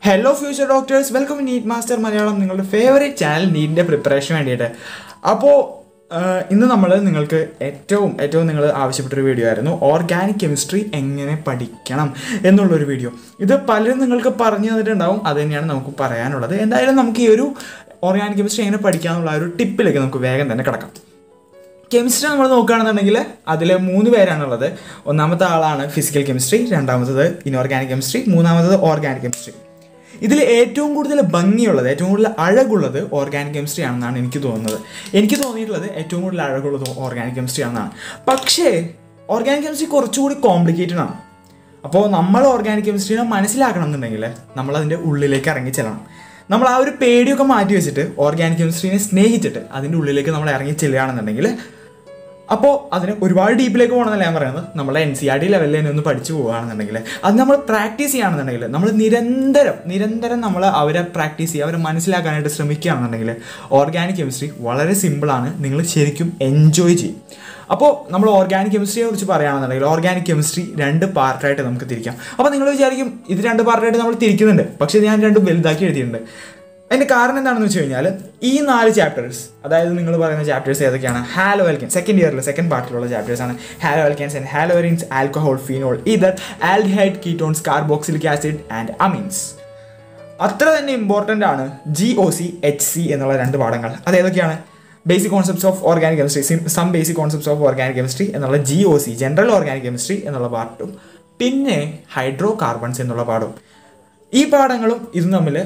Hello future doctors welcome NEET master Malayalam നിങ്ങളുടെ favourite channel നീറ്റിൻ്റെ പ്രിപ്പറേഷന് വേണ്ടിയിട്ട് അപ്പോൾ ഇന്ന് നമ്മൾ നിങ്ങൾക്ക് ഏറ്റവും ഏറ്റവും നിങ്ങൾ ആവശ്യപ്പെട്ടൊരു വീഡിയോ ആയിരുന്നു ഓർഗാനിക് കെമിസ്ട്രി എങ്ങനെ പഠിക്കണം എന്നുള്ളൊരു വീഡിയോ ഇത് പലരും നിങ്ങൾക്ക് പറഞ്ഞു തന്നിട്ടുണ്ടാവും അത് തന്നെയാണ് നമുക്ക് പറയാനുള്ളത് എന്തായാലും നമുക്ക് ഈ ഒരു ഓർഗാനിക് കെമിസ്ട്രി എങ്ങനെ പഠിക്കാമെന്നുള്ള ആ ഒരു ടിപ്പിലേക്ക് നമുക്ക് വേഗം തന്നെ കിടക്കാം കെമിസ്ട്രി നമ്മൾ നോക്കുകയാണെന്നുണ്ടെങ്കിൽ അതിൽ മൂന്ന് പേരാണുള്ളത് ഒന്നാമത്തെ ആളാണ് ഫിസിക്കൽ കെമിസ്ട്രി രണ്ടാമത്തത് ഇനോർഗാനിക് കെമിസ്ട്രി മൂന്നാമത്തത് ഓർഗാനിക് കെമിസ്ട്രി ഇതിൽ ഏറ്റവും കൂടുതൽ ഭംഗിയുള്ളത് ഏറ്റവും കൂടുതൽ അഴകുള്ളത് ഓർഗാനിക് കെമിസ്ട്രി ആണെന്നാണ് എനിക്ക് തോന്നുന്നത് എനിക്ക് തോന്നിയിട്ടുള്ളത് ഏറ്റവും കൂടുതൽ അഴകുള്ളത് ഓർഗാനിക് കെമിസ്ട്രി ആണെന്നാണ് പക്ഷേ ഓർഗാനിക് കെമിസ്ട്രി കുറച്ചുകൂടി കോംപ്ലിക്കേറ്റഡ് ആണ് അപ്പോൾ നമ്മൾ ഓർഗാനിക് കെമിസ്ട്രീനെ മനസ്സിലാക്കണം എന്നുണ്ടെങ്കിൽ നമ്മൾ അതിൻ്റെ ഉള്ളിലേക്ക് ഇറങ്ങി ചെല്ലണം നമ്മൾ ആ ഒരു പേടിയൊക്കെ മാറ്റി വെച്ചിട്ട് ഓർഗാനിക് കെമിസ്ട്രീനെ സ്നേഹിച്ചിട്ട് അതിൻ്റെ ഉള്ളിലേക്ക് നമ്മൾ ഇറങ്ങി ചെല്ലുകയാണെന്നുണ്ടെങ്കിൽ അപ്പോൾ അതിന് ഒരുപാട് ഡീപ്പിലേക്ക് പോകണമെന്നല്ല ഞാൻ പറയുന്നത് നമ്മളെ എൻ സി ആർ ഡി ലെവലിൽ തന്നെ ഒന്ന് പഠിച്ചു പോവുകയാണെന്നുണ്ടെങ്കിൽ അത് നമ്മൾ പ്രാക്ടീസ് ചെയ്യുകയാണെന്നുണ്ടെങ്കിൽ നമ്മൾ നിരന്തരം നിരന്തരം നമ്മൾ അവരെ പ്രാക്ടീസ് ചെയ്യുക അവരെ മനസ്സിലാക്കാനായിട്ട് ശ്രമിക്കുകയാണെന്നുണ്ടെങ്കിൽ ഓർഗാനിക് കെമിസ്ട്രി വളരെ സിമ്പിളാണ് നിങ്ങൾ ശരിക്കും എൻജോയ് ചെയ്യും അപ്പോൾ നമ്മൾ ഓർഗാനിക് കെമിസ്ട്രിയെ കുറിച്ച് പറയുകയാണെന്നുണ്ടെങ്കിൽ ഓർഗാനിക് കെമിസ്ട്രി രണ്ട് പാർട്ടായിട്ട് നമുക്ക് തിരിക്കാം അപ്പോൾ നിങ്ങൾ വിചാരിക്കും ഇത് രണ്ട് പാർട്ടായിട്ട് നമ്മൾ തിരിക്കുന്നുണ്ട് പക്ഷേ ഞാൻ രണ്ടും വലുതാക്കി എഴുതിയിട്ടുണ്ട് അതിൻ്റെ കാരണം എന്താണെന്ന് വെച്ച് കഴിഞ്ഞാൽ ഈ നാല് ചാപ്റ്റേഴ്സ് അതായത് നിങ്ങൾ പറയുന്ന ചാപ്റ്റേഴ്സ് ഏതൊക്കെയാണ് ഹാലോ അൽക്കൻ സെക്കൻഡ് ഇയറിൽ സെക്കൻഡ് പാർട്ടിലുള്ള ചാപ്റ്റേഴ്സ് ആണ് haloalkanes and haloarenes alcohol phenol ether aldehyde ketones carboxylic acid and amines അത്ര തന്നെ ഇമ്പോർട്ടൻ്റ് ആണ് G O C H C എന്നുള്ള രണ്ട് പാഠങ്ങൾ അത് ഏതൊക്കെയാണ് basic concepts of organic chemistry some basic concepts of organic chemistry എന്നുള്ള G O C general organic chemistry എന്നുള്ള പാർട്ടും പിന്നെ ഹൈഡ്രോ കാർബൺസ് എന്നുള്ള പാഠം ഈ പാഠങ്ങളും ഇതും തമ്മിൽ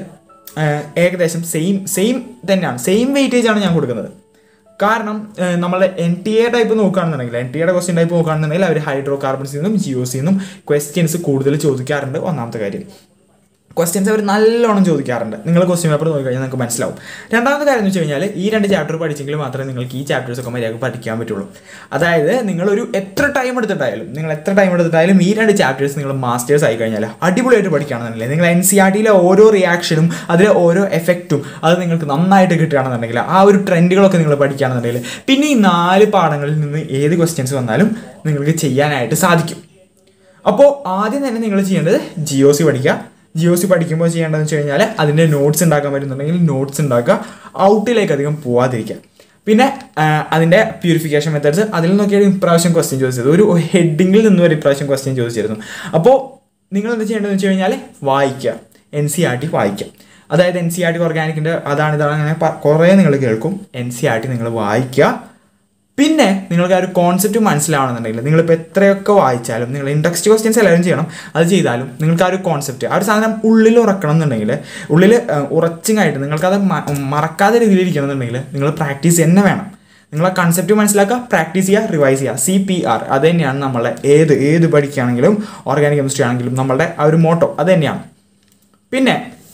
ഏകദേശം സെയിം സെയിം തന്നെയാണ് സെയിം വെയിറ്റേജ് ആണ് ഞാൻ കൊടുക്കുന്നത് കാരണം നമ്മൾ എൻ ടി എ ടൈപ്പ് നോക്കുകയാണെന്നുണ്ടെങ്കിൽ എൻ ടി എയുടെ ക്വസ്റ്റ്യൻ ടൈപ്പ് നോക്കുകയാണെന്നുണ്ടെങ്കിൽ അവർ ഹൈഡ്രോ കാർബൺസിൽ നിന്നും ജിയോ സിൽ നിന്നും ക്വസ്റ്റ്യൻസ് കൂടുതൽ ചോദിക്കാറുണ്ട് ഒന്നാമത്തെ കാര്യം ക്വസ്റ്റ്യൻസ് അവർ നല്ലോണം ചോദിക്കാറുണ്ട് നിങ്ങൾ ക്വസ്റ്റ്യൻ പേപ്പർ നോക്കി കഴിഞ്ഞാൽ നിങ്ങൾക്ക് മനസ്സിലാവും രണ്ടാമത്തെ കാര്യം എന്ന് വെച്ച് കഴിഞ്ഞാൽ ഈ രണ്ട് ചാപ്റ്റർ പഠിച്ചെങ്കിൽ മാത്രമേ നിങ്ങൾക്ക് ഈ ചാപ്റ്റേഴ്സ് ഒക്കെ മര്യാദ പഠിക്കാൻ പറ്റുള്ളൂ അതായത് നിങ്ങളൊരു എത്ര ടൈം എടുത്തിട്ടായാലും നിങ്ങൾ എത്ര ടൈം എടുത്തിട്ടായാലും ഈ രണ്ട് ചാപ്റ്റേഴ്സ് നിങ്ങൾ മാസ്റ്റേഴ്സ് ആയി കഴിഞ്ഞാൽ അടിപൊളിയായിട്ട് പഠിക്കുകയാണെന്നുണ്ടെങ്കിൽ നിങ്ങൾ എൻ സി ആർ ടിയിലെ ഓരോ റിയാക്ഷനും അതിലെ ഓരോ എഫക്റ്റും അത് നിങ്ങൾക്ക് നന്നായിട്ട് കിട്ടുകയാണെന്നുണ്ടെങ്കിൽ ആ ഒരു ട്രെൻഡുകളൊക്കെ നിങ്ങൾ പഠിക്കുകയാണെന്നുണ്ടെങ്കിൽ പിന്നെ ഈ നാല് പാഠങ്ങളിൽ നിന്ന് ഏത് ക്വസ്റ്റ്യൻസ് വന്നാലും നിങ്ങൾക്ക് ചെയ്യാനായിട്ട് സാധിക്കും അപ്പോൾ ആദ്യം തന്നെ നിങ്ങൾ ചെയ്യേണ്ടത് ജിയോ സി പഠിക്കുക ജിയോ സി പഠിക്കുമ്പോൾ ചെയ്യേണ്ടതെന്ന് വെച്ച് കഴിഞ്ഞാൽ അതിൻ്റെ നോട്ട്സ് ഉണ്ടാക്കാൻ പറ്റുന്നുണ്ടെങ്കിൽ നോട്ട്സ് ഉണ്ടാക്കുക ഔട്ടിലേക്ക് അധികം പോവാതിരിക്കുക പിന്നെ അതിൻ്റെ പ്യൂരിഫിക്കേഷൻ മെത്തേഡ്സ് അതിൽ നോക്കിയാണ് ഇപ്രാവശ്യം ക്വസ്റ്റ്യൻ ചോദിച്ചത് ഒരു ഹെഡിങ്ങിൽ നിന്ന് ഒരു ഇപ്രാവശ്യം ക്വസ്റ്റ്യൻ ചോദിച്ചിരുന്നു അപ്പോൾ നിങ്ങൾ എന്താ ചെയ്യേണ്ടതെന്ന് വെച്ച് കഴിഞ്ഞാൽ വായിക്കുക എൻ സി ആർ ടി വായിക്കുക അതായത് എൻ സി ആർ ടി ഓർഗാനിക്കിൻ്റെ അതാണ് ഇതാണ് അങ്ങനെ കുറേ നിങ്ങൾ കേൾക്കും എൻ സി ആർ ടി നിങ്ങൾ വായിക്കുക പിന്നെ നിങ്ങൾക്ക് ആ ഒരു കോൺസെപ്റ്റ് മനസ്സിലാവണമെന്നുണ്ടെങ്കിൽ നിങ്ങളിപ്പോൾ എത്രയൊക്കെ വായിച്ചാലും നിങ്ങൾ ഇൻട്രസ്റ്റ് ക്വസ്റ്റ്യൻസ് എല്ലാവരും ചെയ്യണം അത് ചെയ്താലും നിങ്ങൾക്ക് ആ ഒരു കോൺസെപ്റ്റ് ആ ഒരു സാധനം ഉള്ളിൽ ഉറക്കണം എന്നുണ്ടെങ്കിൽ ഉള്ളിൽ ഉറച്ചിങ്ങായിട്ട് നിങ്ങൾക്കത് മറക്കാതെ രീതിയിൽ ഇരിക്കണം എന്നുണ്ടെങ്കിൽ നിങ്ങൾ പ്രാക്ടീസ് തന്നെ വേണം നിങ്ങൾ ആ കൺസെപ്റ്റ് മനസ്സിലാക്കുക പ്രാക്ടീസ് ചെയ്യുക റിവൈസ് ചെയ്യുക സി പി ആർ അത് തന്നെയാണ് നമ്മളെ ഏത് ഏത് പഠിക്കുകയാണെങ്കിലും ഓർഗാനിക് കെമിസ്ട്രി ആണെങ്കിലും നമ്മളുടെ ആ ഒരു മോട്ടോ അത് തന്നെയാണ് പിന്നെ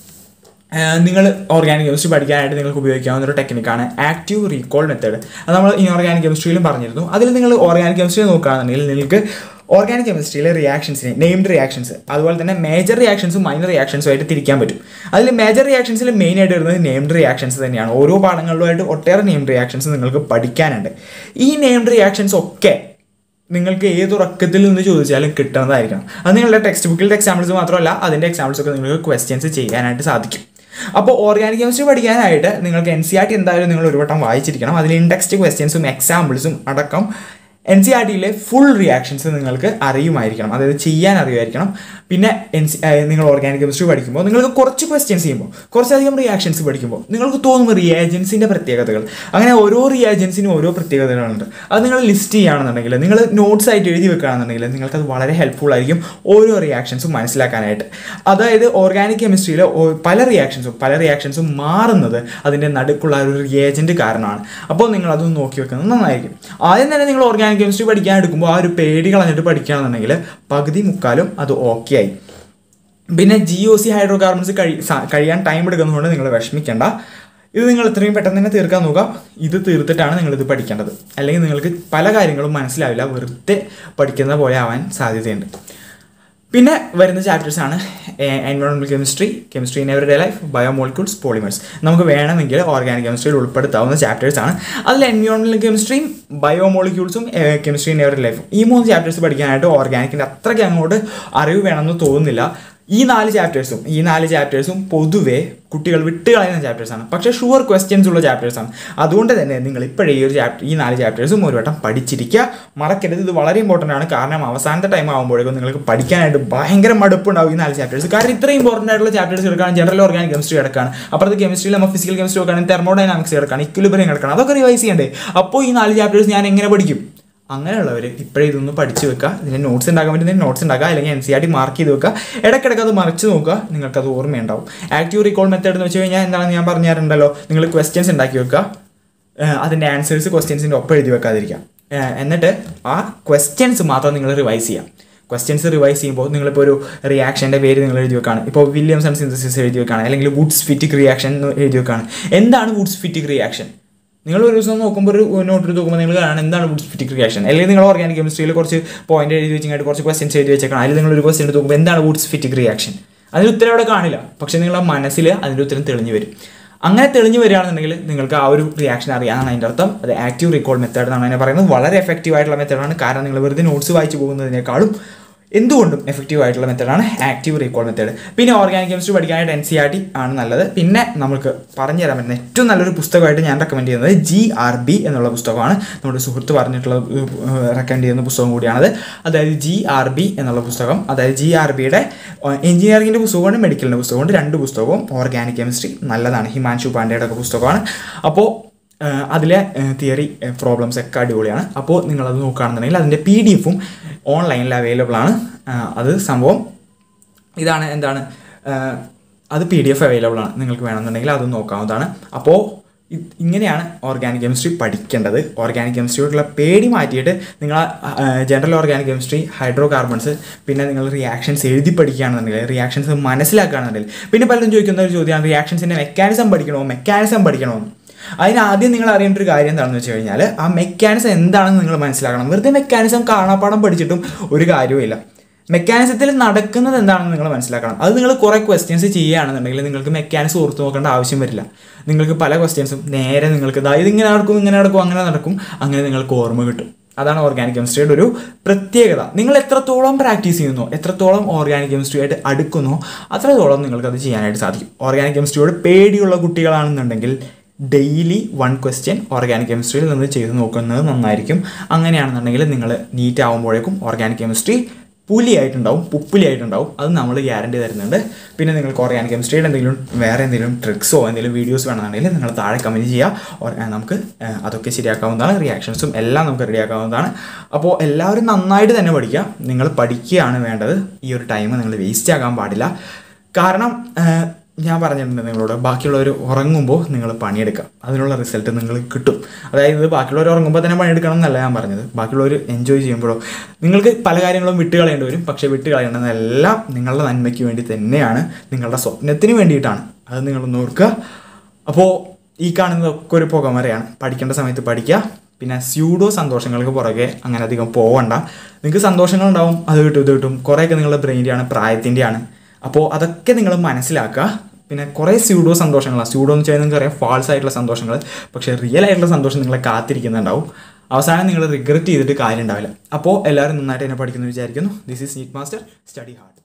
നിങ്ങൾ ഓർഗാനിക് കെമിസ്ട്രി പഠിക്കാനായിട്ട് നിങ്ങൾക്ക് ഉപയോഗിക്കാവുന്ന ഒരു ടെക്നിക്കാണ് ആക്റ്റീവ് റീകോൾ മെത്തേഡ് അത് നമ്മൾ ഇൻഓർഗാനിക് കെമിസ്ട്രിയിലും പറഞ്ഞിരുന്നു അതിൽ നിങ്ങൾ ഓർഗാനിക് കെമിസ്ട്രി നോക്കുകയാണെന്നുണ്ടെങ്കിൽ നിങ്ങൾക്ക് ഓർഗാനിക് കെമിസ്ട്രിയിലെ റിയാക്ഷൻസിനെ നെയിംഡ് റിയാക്ഷൻസ് അതുപോലെ തന്നെ മേജർ റിയാക്ഷൻസും മൈനർ റിയാക്ഷൻസും ആയിട്ട് തിരിക്കാൻ പറ്റും അതിൽ മേജർ റിയാക്ഷൻസിൽ മെയിൻ ആയിട്ട് വരുന്നത് നെയിംഡ് റിയാക്ഷൻസ് തന്നെയാണ് ഓരോ പാഠങ്ങളിലുമായിട്ട് ഒട്ടേറെ നെയിംഡ് റിയാക്ഷൻസ് നിങ്ങൾക്ക് പഠിക്കാനുണ്ട് ഈ നെയിംഡ് റിയാക്ഷൻസ് ഒക്കെ നിങ്ങൾക്ക് ഏത് ഉറക്കത്തിൽ നിന്ന് ചോദിച്ചാലും കിട്ടുന്നതായിരിക്കണം അത് നിങ്ങളുടെ ടെക്സ്റ്റ് ബുക്കിലെ എക്സാമ്പിൾസ് മാത്രമല്ല അതിൻ്റെ എക്സാമ്പിൾസ് ഒക്കെ നിങ്ങൾക്ക് ക്വസ്റ്റ്യൻസ് ചെയ്യാനായിട്ട് സാധിക്കും അപ്പോൾ ഓർഗാനിക് കെമിസ്ട്രി പഠിക്കാനായിട്ട് നിങ്ങൾക്ക് എൻ സി ആർ ടി എന്തായാലും നിങ്ങൾ ഒരു വട്ടം വായിച്ചിരിക്കണം അതിൽ ഇൻഡെക്സ്റ്റ് ക്വസ്റ്റ്യൻസും എക്സാമ്പിൾസും അടക്കം എൻ സി ആർ ടിയിലെ ഫുൾ റിയാക്ഷൻസ് നിങ്ങൾക്ക് അറിയുമായിരിക്കണം അതായത് ചെയ്യാൻ അറിയുമായിരിക്കണം പിന്നെ എൻ സി നിങ്ങൾ ഓർഗാനിക് കെമിസ്ട്രി പഠിക്കുമ്പോൾ നിങ്ങൾക്ക് കുറച്ച് ക്വസ്റ്റ്യൻസ് ചെയ്യുമ്പോൾ കുറച്ചധികം റിയാക്ഷൻസ് പഠിക്കുമ്പോൾ നിങ്ങൾക്ക് തോന്നും റിയാജൻസിൻ്റെ പ്രത്യേകതകൾ അങ്ങനെ ഓരോ റിയാജൻസിനും ഓരോ പ്രത്യേകതകളുണ്ട് അത് നിങ്ങൾ ലിസ്റ്റ് ചെയ്യുകയാണെന്നുണ്ടെങ്കിൽ നിങ്ങൾ നോട്ട്സ് ആയിട്ട് എഴുതി വെക്കുകയാണെന്നുണ്ടെങ്കിൽ നിങ്ങൾക്കത് വളരെ ഹെൽപ്ഫുൾ ആയിരിക്കും ഓരോ റിയാക്ഷൻസും മനസ്സിലാക്കാനായിട്ട് അതായത് ഓർഗാനിക് കെമിസ്ട്രിയിലെ പല റിയാക്ഷൻസും പല റിയാക്ഷൻസും മാറുന്നത് അതിൻ്റെ നടുക്കുള്ള ഒരു റിയേജൻറ്റ് കാരണമാണ് അപ്പോൾ നിങ്ങൾ അതൊന്ന് നോക്കി വെക്കുന്നത് നന്നായിരിക്കും ആദ്യം തന്നെ നിങ്ങൾ ഓർഗാനിക് കെമിസ്ട്രി പഠിക്കാൻ എടുക്കുമ്പോൾ ആ ഒരു പേടി കളഞ്ഞിട്ട് പഠിക്കുകയാണെന്നുണ്ടെങ്കിൽ പകുതി മുക്കാലും അത് ഓക്കെ ആയി പിന്നെ G O C hydrocarbons കഴി കഴിയാൻ ടൈം എടുക്കുന്നതുകൊണ്ട് നിങ്ങൾ വിഷമിക്കേണ്ട ഇത് നിങ്ങൾ എത്രയും പെട്ടെന്ന് തന്നെ തീർക്കാൻ നോക്കുക ഇത് തീർത്തിട്ടാണ് നിങ്ങളിത് പഠിക്കേണ്ടത് അല്ലെങ്കിൽ നിങ്ങൾക്ക് പല കാര്യങ്ങളും മനസ്സിലാവില്ല വെറുതെ പഠിക്കുന്ന പോലെ ആവാൻ സാധ്യതയുണ്ട് പിന്നെ വരുന്ന ചാപ്റ്റേഴ്സ് ആണ് environmental chemistry chemistry in everyday life biomolecules polymers നമുക്ക് വേണമെങ്കിൽ ഓർഗാനിക് കെമിസ്ട്രിയിൽ ഉൾപ്പെടുത്താവുന്ന ചാപ്റ്റേഴ്സ് ആണ് അതിൽ എൻവയോൺമെൻറ്റൽ കെമിസ്ട്രിയും ബയോമോളിക്യൂൾസും കെമിസ്ട്രി ഇൻ എവറി ലൈഫും ഈ മൂന്ന് ചാപ്റ്റേഴ്സ് പഠിക്കാനായിട്ട് ഓർഗാനിക്കിൻ്റെ അത്രയ്ക്ക് അങ്ങോട്ട് അറിവ് വേണമെന്ന് തോന്നുന്നില്ല ഈ നാല് ചാപ്റ്റേഴ്സും ഈ നാല് ചാപ്റ്റേഴ്സും പൊതുവേ കുട്ടികൾ വിട്ട് കളയുന്ന ചാപ്റ്റേഴ്സാണ് പക്ഷേ ഷുവർ ക്വസ്റ്റ്യൻസ് ഉള്ള ചാപ്റ്റേഴ്സാണ് അതുകൊണ്ട് തന്നെ നിങ്ങൾ ഇപ്പോഴേ ഈ ഒരു ചാപ്റ്റർ ഈ നാല് ചാപ്റ്റേഴ്സും ഒരു വട്ടം പഠിച്ചിരിക്കുക മറക്കരുത് ഇത് വളരെ ഇമ്പോർട്ടൻ്റ് ആണ് കാരണം അവസാനത്തെ ടൈം ആകുമ്പോഴേക്കും നിങ്ങൾക്ക് പഠിക്കാനായിട്ട് ഭയങ്കര മടുപ്പുണ്ടാവും ഈ നാല് ചാപ്റ്റേഴ്സ് കാരണം ഇത്രയും ഇമ്പോർട്ടൻ്റ് ആയിട്ടുള്ള ചാപ്റ്റേഴ്സ് എടുക്കുകയാണ് ജനറൽ ഓർഗാനിക് കെമിസ്ട്രി എടുക്കുകയാണ് അപ്പുറത്ത് കെമിസ്ട്രിയിൽ നമ്മൾ ഫിസിക്കൽ കെമിസ്ട്രി എടുക്കുകയാണ് തെർമോഡൈനാമിക്സ് എടുക്കുകയാണ് ഇക്വിലിബ്രിയം എടുക്കണം അതൊക്കെ റിവൈസ് ചെയ്യണ്ടേ അപ്പോൾ ഈ നാല് ചാപ്റ്റേഴ്സ് ഞാൻ എങ്ങനെ പഠിക്കും അങ്ങനെയുള്ളവർ ഇപ്പോഴേ ഇതൊന്ന് പഠിച്ചു വെക്കുക ഇതിൻ്റെ നോട്ട്സ് ഉണ്ടാക്കാൻ വേണ്ടി നോട്ട്സ് ഉണ്ടാക്കുക അല്ലെങ്കിൽ N C R T mark ചെയ്ത് വെക്കുക ഇടയ്ക്കിടയ്ക്ക് അത് മറിച്ച് നോക്കുക നിങ്ങൾക്കത് ഓർമ്മയുണ്ടാവും ആക്റ്റീവ് റീകോൾ മെത്തേഡ് എന്ന് വെച്ച് കഴിഞ്ഞാൽ എന്താണെന്ന് ഞാൻ പറഞ്ഞു തരുന്നുണ്ടല്ലോ നിങ്ങൾ ക്വസ്റ്റ്യൻസ് ഉണ്ടാക്കി വെക്കുക ഏഹ് അതിൻ്റെ ആൻസേഴ്സ് ക്വസ്റ്റ്യൻസിൻ്റെ ഒപ്പം എഴുതി വെക്കാതിരിക്കാം ഏഹ് എന്നിട്ട് ആ ക്വസ്റ്റ്യൻസ് മാത്രം നിങ്ങൾ റിവൈസ് ചെയ്യാം ക്വസ്റ്റ്യൻസ് റിവൈസ് ചെയ്യുമ്പോൾ നിങ്ങളിപ്പോൾ ഒരു റിയാക്ഷൻ്റെ പേര് നിങ്ങൾ എഴുതി വെക്കാണ് ഇപ്പോൾ വില്യംസൺ സിന്തസിസ് എഴുതി വെക്കാണ് അല്ലെങ്കിൽ വുഡ്സ് ഫിറ്റിക് റിയാക്ഷൻ എന്ന് എഴുതി വെക്കാണ് എന്താണ് വുഡ്സ് ഫിറ്റിക് റിയാക്ഷൻ നിങ്ങൾ ഒരു ദിവസം നോക്കുമ്പോൾ ഒരു നോട്ട് എടുത്ത് നോക്കുമ്പോൾ നിങ്ങൾ കാണാൻ എന്താണ് വുഡ്സ് ഫിറ്റിക് റിയാക്ഷൻ അല്ലെങ്കിൽ നിങ്ങൾ ഓർഗാനിക് കെമിസ്ട്രിയിൽ കുറച്ച് പോയിന്റ് എഴുതി വെച്ചിട്ട് കുറച്ച് ക്വസ്റ്റ്യൻസ് എഴുതി വെച്ചേക്കണം അല്ലെങ്കിൽ നിങ്ങൾ ഒരു ക്വസ്റ്റ്യൻ എടുത്ത് നോക്കുമ്പോൾ എന്താണ് വുഡ്സ് ഫിറ്റിക് റിയാക്ഷൻ അതിന് ഉത്തരം അവിടെ കാണില്ല പക്ഷേ നിങ്ങളുടെ മനസ്സിൽ അതിൻ്റെ ഉത്തരം തെളിഞ്ഞു വരും അങ്ങനെ തെളിഞ്ഞു വരികയാണെന്നുണ്ടെങ്കിൽ നിങ്ങൾക്ക് ആ ഒരു റിയാക്ഷൻ അറിയാനാണ് അതിൻ്റെ അർത്ഥം അത് ആക്റ്റീവ് റീകോൾ മെത്തേഡ് എന്നാണ് അതിനെ പറയുന്നത് വളരെ എഫക്റ്റീവ് ആയിട്ടുള്ള മെത്തേഡാണ് കാരണം നിങ്ങൾ വെറുതെ നോട്ട്സ് വായിച്ചു പോകുന്നതിനേക്കാളും എന്തുകൊണ്ടും എഫക്റ്റീവ് ആയിട്ടുള്ള മെത്തേഡാണ് ആക്റ്റീവ് റീകോൾ മെത്തേഡ് പിന്നെ ഓർഗാനിക് കെമിസ്ട്രി പഠിക്കാനായിട്ട് എൻ സി ആർ ടി ആണ് നല്ലത് പിന്നെ നമുക്ക് പറഞ്ഞു തരാൻ പറ്റുന്ന ഏറ്റവും നല്ലൊരു പുസ്തകമായിട്ട് ഞാൻ റെക്കമെൻഡ് ചെയ്യുന്നത് ജി ആർ ബി എന്നുള്ള പുസ്തകമാണ് നമ്മുടെ സുഹൃത്ത് പറഞ്ഞിട്ടുള്ള റെക്കമെൻഡ് ചെയ്യുന്ന പുസ്തകം കൂടിയാണത് അതായത് ജി ആർ ബി എന്നുള്ള പുസ്തകം അതായത് ജി ആർ ബിയുടെ എഞ്ചിനീയറിംഗിൻ്റെ പുസ്തകമുണ്ട് മെഡിക്കലിൻ്റെ പുസ്തകമുണ്ട് രണ്ട് പുസ്തകവും ഓർഗാനിക് കെമിസ്ട്രി നല്ലതാണ് ഹിമാൻഷു പാണ്ഡെയുടെ ഒക്കെ പുസ്തകമാണ് അപ്പോൾ അതിലെ തിയറി പ്രോബ്ലംസ് ഒക്കെ അടിപൊളിയാണ് അപ്പോൾ നിങ്ങളത് നോക്കുകയാണെന്നുണ്ടെങ്കിൽ അതിൻ്റെ പി ഡി എഫും ഓൺലൈനിൽ അവൈലബിൾ ആണ് ആ, അത് സംഭവം ഇതാണ് എന്താണ് ആ, അത് പി ഡി എഫ് അവൈലബിൾ ആണ് നിങ്ങൾക്ക് വേണമെന്നുണ്ടെങ്കിൽ അത് നോക്കാവുന്നതാണ് അപ്പോൾ ഇ- ഇങ്ങനെയാണ് ഓർഗാനിക് കെമിസ്ട്രി പഠിക്കേണ്ടത് ഓർഗാനിക് കെമിസ്ട്രിയോടുള്ള പേടി മാറ്റിയിട്ട് നിങ്ങൾ general organic chemistry hydrocarbons പിന്നെ നിങ്ങൾ റിയാക്ഷൻസ് എഴുതി പഠിക്കുകയാണെന്നുണ്ടെങ്കിൽ റിയാക്ഷൻസ് മനസ്സിലാക്കുകയാണെന്നുണ്ടെങ്കിൽ പിന്നെ പലരും ചോദിക്കുന്ന ഒരു ചോദ്യമാണ് റിയാക്ഷൻസിൻ്റെ മെക്കാനിസം പഠിക്കണോ മെക്കാനിസം പഠിക്കണോ എന്ന്. അതിന് ആദ്യം നിങ്ങൾ അറിയേണ്ട ഒരു കാര്യം എന്താണെന്ന് വെച്ച് കഴിഞ്ഞാൽ ആ മെക്കാനിസം എന്താണെന്ന് നിങ്ങൾ മനസ്സിലാക്കണം വെറുതെ മെക്കാനിസം കാണാപ്പാടം പഠിച്ചിട്ടും ഒരു കാര്യവുമില്ല മെക്കാനിസത്തിൽ നടക്കുന്നത് എന്താണെന്ന് നിങ്ങൾ മനസ്സിലാക്കണം അത് നിങ്ങൾ കുറേ ക്വസ്റ്റ്യൻസ് ചെയ്യുകയാണെന്നുണ്ടെങ്കിൽ നിങ്ങൾക്ക് മെക്കാനിസം ഓർത്ത് നോക്കേണ്ട ആവശ്യം വരില്ല നിങ്ങൾക്ക് പല ക്വസ്റ്റ്യൻസും നേരെ നിങ്ങൾക്ക് ദാ ഇതിങ്ങനെ നടക്കും ഇങ്ങനെ നടക്കും അങ്ങനെ നടക്കും അങ്ങനെ നിങ്ങൾക്ക് ഓർമ്മ കിട്ടും അതാണ് ഓർഗാനിക് കെമിസ്ട്രിയുടെ ഒരു പ്രത്യേകത നിങ്ങൾ എത്രത്തോളം പ്രാക്ടീസ് ചെയ്യുന്നോ എത്രത്തോളം ഓർഗാനിക് കെമിസ്ട്രിയായിട്ട് അടുക്കുന്നോ അത്രത്തോളം നിങ്ങൾക്ക് അത് ചെയ്യാനായിട്ട് സാധിക്കും ഓർഗാനിക് കെമിസ്ട്രിയോട് പേടിയുള്ള കുട്ടികളാണെന്നുണ്ടെങ്കിൽ ഡെയിലി വൺ ക്വസ്റ്റ്യൻ ഓർഗാനിക് കെമിസ്ട്രിയിൽ നിന്ന് ചെയ്ത് നോക്കുന്നത് നന്നായിരിക്കും അങ്ങനെയാണെന്നുണ്ടെങ്കിൽ നിങ്ങൾ നീറ്റ് ആകുമ്പോഴേക്കും ഓർഗാനിക് കെമിസ്ട്രി പുലിയായിട്ടുണ്ടാവും പുപ്പുലിയായിട്ടുണ്ടാവും അത് നമ്മൾ ഗ്യാരണ്ടി തരുന്നുണ്ട് പിന്നെ നിങ്ങൾക്ക് ഓർഗാനിക് കെമിസ്ട്രിയുടെ എന്തെങ്കിലും വേറെ എന്തെങ്കിലും ട്രിക്സോ എന്തെങ്കിലും വീഡിയോസ് വേണമെന്നുണ്ടെങ്കിൽ നിങ്ങൾ താഴെ കമൻറ്റ് ചെയ്യുക ഓർ- ആ, നമുക്ക് ആ, അതൊക്കെ ശരിയാക്കാവുന്നതാണ് റിയാക്ഷൻസും എല്ലാം നമുക്ക് റെഡിയാക്കാവുന്നതാണ് അപ്പോൾ എല്ലാവരും നന്നായിട്ട് തന്നെ പഠിക്കുക നിങ്ങൾ പഠിക്കുകയാണ് വേണ്ടത് ഈ ഒരു ടൈം നിങ്ങൾ വേസ്റ്റ് ആകാൻ പാടില്ല കാരണം ആ, ഞാൻ പറഞ്ഞിട്ടുണ്ട് നിങ്ങളോട് ബാക്കിയുള്ളവർ ഉറങ്ങുമ്പോൾ നിങ്ങൾ പണിയെടുക്കുക അതിനുള്ള റിസൾട്ട് നിങ്ങൾക്ക് കിട്ടും അതായത് ബാക്കിയുള്ളവർ ഉറങ്ങുമ്പോൾ തന്നെ പണിയെടുക്കണം എന്നല്ല ഞാൻ പറഞ്ഞത് ബാക്കിയുള്ളവർ എൻജോയ് ചെയ്യുമ്പോഴോ നിങ്ങൾക്ക് പല കാര്യങ്ങളും വിട്ട് കളയേണ്ടി വരും പക്ഷേ വിട്ട് കളയേണ്ടതെല്ലാം നിങ്ങളുടെ നന്മയ്ക്ക് വേണ്ടി തന്നെയാണ് നിങ്ങളുടെ സ്വപ്നത്തിന് വേണ്ടിയിട്ടാണ് അത് നിങ്ങളൊന്ന് ഓർക്കുക അപ്പോൾ ഈ കാണുന്നതൊക്കെ ഒരു പുകമറയാണ് പഠിക്കേണ്ട സമയത്ത് പഠിക്കുക പിന്നെ സ്യൂഡോ സന്തോഷങ്ങൾക്ക് പുറകെ അങ്ങനെ അധികം പോവണ്ട നിങ്ങൾക്ക് സന്തോഷങ്ങളുണ്ടാവും അത് കിട്ടും ഇത് കിട്ടും കുറേയൊക്കെ നിങ്ങളുടെ ബ്രെയിൻ്റെയാണ് പ്രായത്തിൻ്റെയാണ് അപ്പോൾ അതൊക്കെ നിങ്ങൾ മനസ്സിലാക്കുക പിന്നെ കുറേ സ്യൂഡോ സന്തോഷങ്ങളാണ് സ്യൂഡോ എന്ന് വെച്ചാൽ നിങ്ങൾക്ക് അറിയാം ഫാൾസ് ആയിട്ടുള്ള സന്തോഷങ്ങൾ പക്ഷേ റിയൽ ആയിട്ടുള്ള സന്തോഷം നിങ്ങളെ കാത്തിരിക്കുന്നുണ്ടാവും അവസാനം നിങ്ങൾ റിഗ്രറ്റ് ചെയ്തിട്ട് കാര്യം ഉണ്ടാവില്ല അപ്പോൾ എല്ലാവരും നന്നായിട്ട് തന്നെ പഠിക്കുന്നു വിചാരിക്കുന്നു this is NEET master study hard